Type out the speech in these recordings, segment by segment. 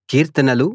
కీర్తనలు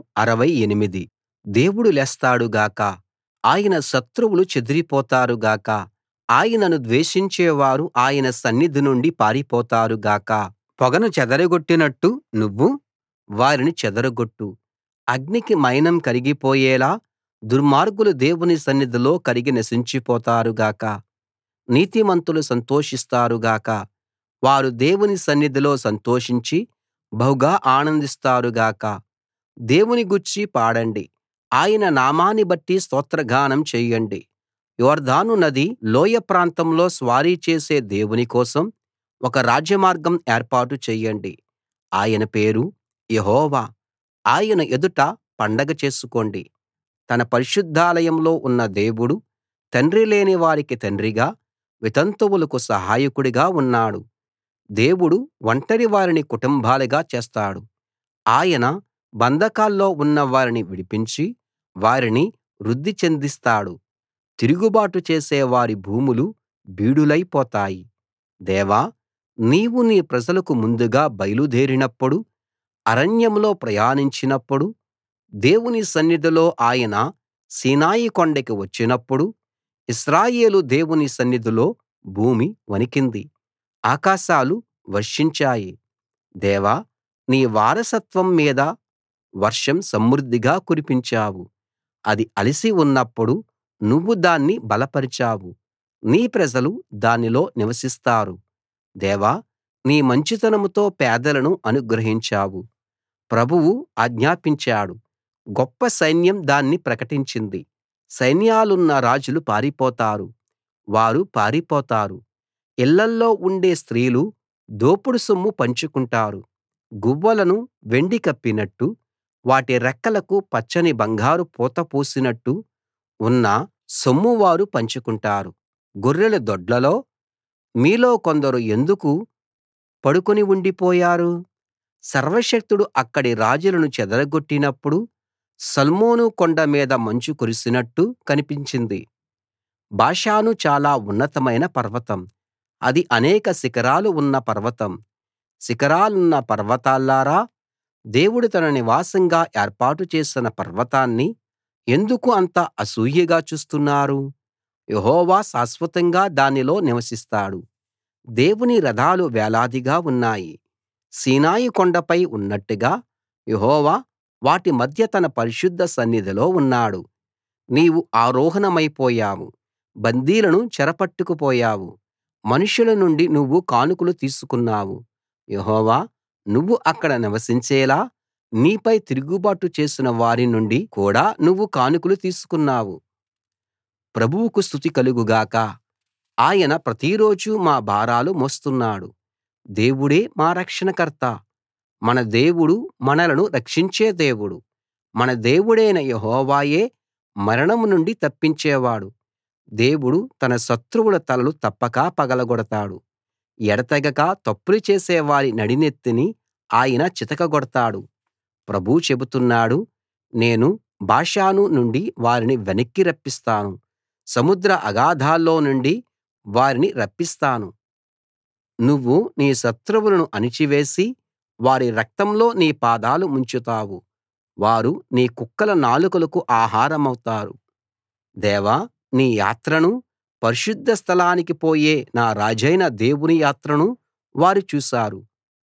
68 దేవుడు లేస్తాడు గాక ఆయన శత్రువులు చెదరిపోతారు గాక ఆయనను ద్వేషించేవారు ఆయన సన్నిధి నుండి పారిపోతారు గాక పొగను చెదరగొట్టినట్టు నువ్వు వారిని చెదరగొట్టు అగ్నికి మైనం కరిగిపోయేలా దుర్మార్గులు దేవుని సన్నిధిలో కరిగి నశించిపోతారు గాక నీతిమంతులు సంతోషిస్తారు గాక వారు దేవుని సన్నిధిలో సంతోషించి బహుగా ఆనందిస్తారు గాక దేవుని గూర్చి పాడండి ఆయన నామాన్ని బట్టి స్తోత్రగానం చెయ్యండి యొర్దాను నది లోయ ప్రాంతంలో స్వారీ చేసే దేవుని కోసం ఒక రాజమార్గం ఏర్పాటు చెయ్యండి ఆయన పేరు యెహోవా ఆయన ఎదుట పండగ చేసుకోండి తన పరిశుద్ధాలయంలో ఉన్న దేవుడు తండ్రి లేని వారికి తండ్రిగా వితంతువులకు సహాయకుడిగా ఉన్నాడు దేవుడు ఒంటరి వారిని కుటుంబాలుగా చేస్తాడు ఆయన బంధకాల్లో ఉన్న వారిని విడిపించి వారిని వృద్ధి చెందిస్తాడు తిరుగుబాటు చేసే వారి భూములు బీడులై పోతాయి దేవా నీవు నీ ప్రజలకు ముందుగా బయలుదేరినప్పుడు అరణ్యంలో ప్రయాణించినప్పుడు దేవుని సన్నిధిలో ఆయన సీనాయి కొండకి వచ్చినప్పుడు ఇశ్రాయేలు దేవుని సన్నిధిలో భూమి వణికింది ఆకాశాలు వర్షించాయి దేవా నీ వారసత్వం మీద వర్షం సమృద్ధిగా కురిపించావు అది అలసి ఉన్నప్పుడు నువ్వు దాన్ని బలపరిచావు నీ ప్రజలు దానిలో నివసిస్తారు దేవా నీ మంచితనంతో పేదలను అనుగ్రహించావు ప్రభువు ఆజ్ఞాపించాడు గొప్ప సైన్యం దాన్ని ప్రకటించింది సైన్యాలున్న రాజులు పారిపోతారు వారు పారిపోతారు ఇళ్ళల్లో ఉండే స్త్రీలు దోపుడు సొమ్ము పంచుకుంటారు గువ్వలను వెండి కప్పినట్టు వాటి రెక్కలకు పచ్చని బంగారు పూత పూసినట్టు ఉన్న సొమ్ము వారు పంచుకుంటారు గొర్రెల దొడ్లలో మీలో కొందరు ఎందుకు పడుకుని ఉండిపోయారు సర్వశక్తుడు అక్కడి రాజులను చెదరగొట్టినప్పుడు సల్మోను కొండ మీద మంచు కురిసినట్టు కనిపించింది బాషాను చాలా ఉన్నతమైన పర్వతం అది అనేక శిఖరాలు ఉన్న పర్వతం శిఖరాలున్న పర్వతాల్లారా దేవుడు తన నివాసంగా ఏర్పాటు చేసిన పర్వతాన్ని ఎందుకు అంత అసూయగా చూస్తున్నారు యెహోవా శాశ్వతంగా దానిలో నివసిస్తాడు దేవుని రథాలు వేలాదిగా ఉన్నాయి సీనాయి కొండపై ఉన్నట్టుగా యెహోవా వాటి మధ్య తన పరిశుద్ధ సన్నిధిలో ఉన్నాడు నీవు ఆరోహణమైపోయావు బందీలను చెరపట్టుకుపోయావు మనుషుల నుండి నువ్వు కానుకలు తీసుకున్నావు యెహోవా నువ్వు అక్కడ నివసించేలా నీపై తిరుగుబాటు చేసిన వారి నుండి కూడా నువ్వు కానుకలు తీసుకున్నావు ప్రభువుకు స్తుతి కలుగు గాక ఆయన ప్రతిరోజూ మా భారాలు మోస్తున్నాడు దేవుడే మా రక్షణకర్త మన దేవుడు మనలను రక్షించే దేవుడు మన దేవుడైన యెహోవాయే మరణం నుండి తప్పించేవాడు దేవుడు తన శత్రువుల తలలు తప్పక పగలగొడతాడు ఎడతెగక తప్పులు చేసే వారి నడినెత్తిని ఆయన చితకగొడతాడు ప్రభువు చెబుతున్నాడు నేను బాషాను నుండి వారిని వెనక్కి రప్పిస్తాను సముద్ర అగాధాల్లో నుండి వారిని రప్పిస్తాను నువ్వు నీ శత్రువులను అణిచివేసి వారి రక్తంలో నీ పాదాలు ముంచుతావు వారు నీ కుక్కల నాలుకలకు ఆహారమవుతారు దేవా నీ యాత్రను పరిశుద్ధ స్థలానికి పోయే నా రాజైన దేవుని యాత్రను వారు చూశారు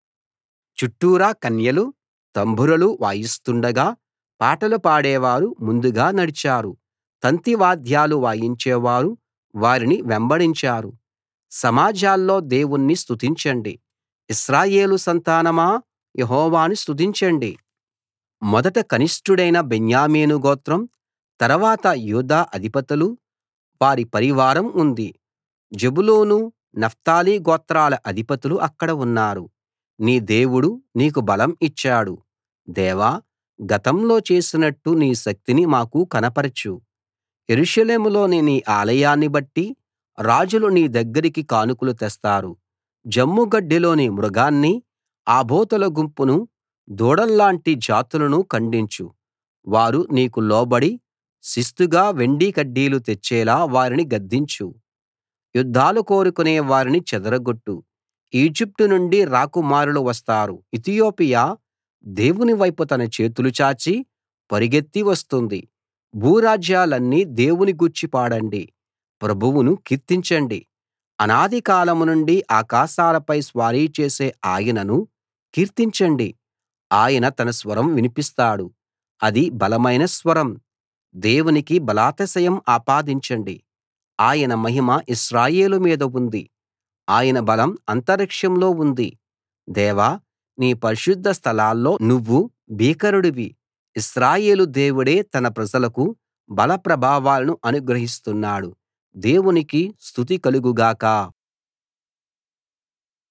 చుట్టూరా కన్యలు తంబురలు వాయిస్తుండగా పాటలు పాడేవారు ముందుగా నడిచారు తంతి వాద్యాలు వాయించేవారు వారిని వెంబడించారు సమాజాల్లో దేవుణ్ణి స్తుతించండి ఇశ్రాయేలు సంతానమా యెహోవాను స్తుతించండి మొదట కనిష్ఠుడైన బెన్యామీను గోత్రం తర్వాత యూదా అధిపతులు వారి పరివారం ఉంది జెబూలూను నఫ్తాలి గోత్రాల అధిపతులు అక్కడ ఉన్నారు నీ దేవుడు నీకు బలం ఇచ్చాడు దేవా గతంలో చేసినట్టు నీ శక్తిని మాకు కనపరచు యెరూషలేములోని నీ ఆలయాన్ని బట్టి రాజులు నీ దగ్గరికి కానుకలు తెస్తారు జమ్ముగడ్డిలోని మృగాన్ని ఆబోతుల గుంపును దూడల్లాంటి జాతులను ఖండించు వారు నీకు లోబడి శిస్తుగా వెండి కడ్డీలు తెచ్చేలా వారిని గద్దించు యుద్ధాలు కోరుకునే వారిని చెదరగొట్టు ఈజిప్టు నుండి రాకుమారులు వస్తారు ఇతియోపియా దేవుని వైపు తన చేతులు చాచి పరుగెత్తి వస్తుంది భూరాజ్యాలన్నీ దేవుని గూర్చి పాడండి ప్రభువును కీర్తించండి అనాది కాలం నుండి ఆకాశాలపై స్వారీ చేసే ఆయనను కీర్తించండి ఆయన తన స్వరం వినిపిస్తాడు అది బలమైన స్వరం దేవునికి బలాతిశయం ఆపాదించండి ఆయన మహిమ ఇశ్రాయేలు మీద ఉంది ఆయన బలం అంతరిక్షంలో ఉంది దేవా నీ పరిశుద్ధ స్థలాల్లో నువ్వు భీకరుడివి ఇశ్రాయేలు దేవుడే తన ప్రజలకు బల ప్రభావాలను అనుగ్రహిస్తున్నాడు దేవునికి స్తుతి కలుగు గాక